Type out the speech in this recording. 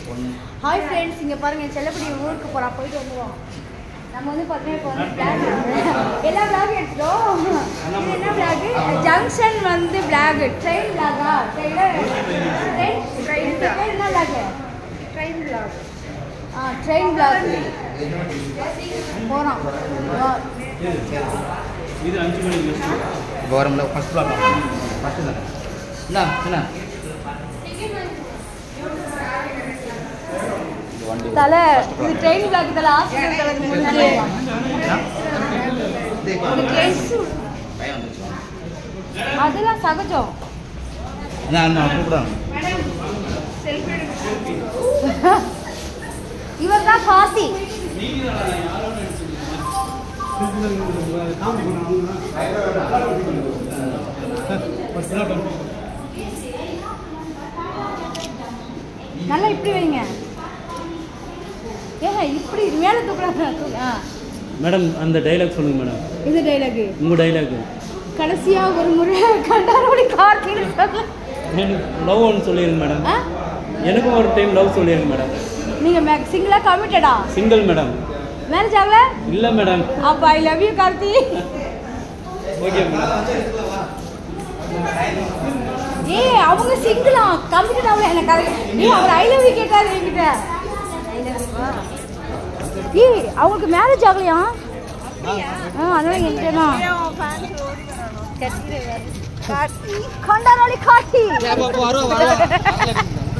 hi friends இங்கே பாருங்க என் செல்லப்படி ஊருக்கு போகிறா போயிட்டு வந்துடுவோம் நம்ம வந்து பார்த்தீங்கன்னா இப்போ வந்து பிளாக் எல்லா பிளாக் எடுத்துட்டோம் இது என்ன பிளாக் ஜங்ஷன் வந்து பிளாக் ட்ரெயின் பிளாகா ட்ரெயின் ட்ரெயின் ட்ரெயின் என்ன பிளாக் ட்ரெயின் பிளாக் ஆ ட்ரெயின் பிளாக் போகிறோம் இது அஞ்சு மணிக்கு இப்போ வரமுல ஃபஸ்ட் பிளாக் ஃபஸ்ட்டு தானே என்ன என்ன இது வண்டி தலை இது ட்ரெயின் பிளாக் தலை ஹாஸ்பிட்டல் தலை முடிஞ்சு இது ட்ரெயின் பயம் வந்துச்சு அதெல்லாம் சகஜம் என்ன அண்ணா கூப்பிடாங்க இவர் தான் காசி நல்லா இப்படி வைங்க ஏங்க இப்படி மேலே தூக்கலாம் ஆ மேடம் அந்த டைலாக் சொல்லுங்க மேடம் இது டைலாகு உங்கள் டைலாக் கடைசியா ஒரு முறை கண்டாரோடி கார்த்தின்னு சொல்ல எனக்கு லவ் ஒன்று சொல்லிடுங்க மேடம் ஆ எனக்கும் ஒரு டைம் லவ் சொல்லிடுங்க மேடம் நீங்க மே- சிங்கிளா கமிட்டடா சிங்கிள் மேடம் மேரேஜ் ஆகல இல்லை மேடம் அப்ப I love you Karthi okay madam ஏய் அவங்க சிங்கிளா கமிட்டட் ஆகல எனக்கு அது ஏய் அவர் ஐ லவ் யூ கேட்டாரு என்கிட்ட ஏய் அவங்களுக்கு மேரேஜ் ஆகலையா ஆ அதனால என்கிட்ட கண்டாரோடி கார்த்தி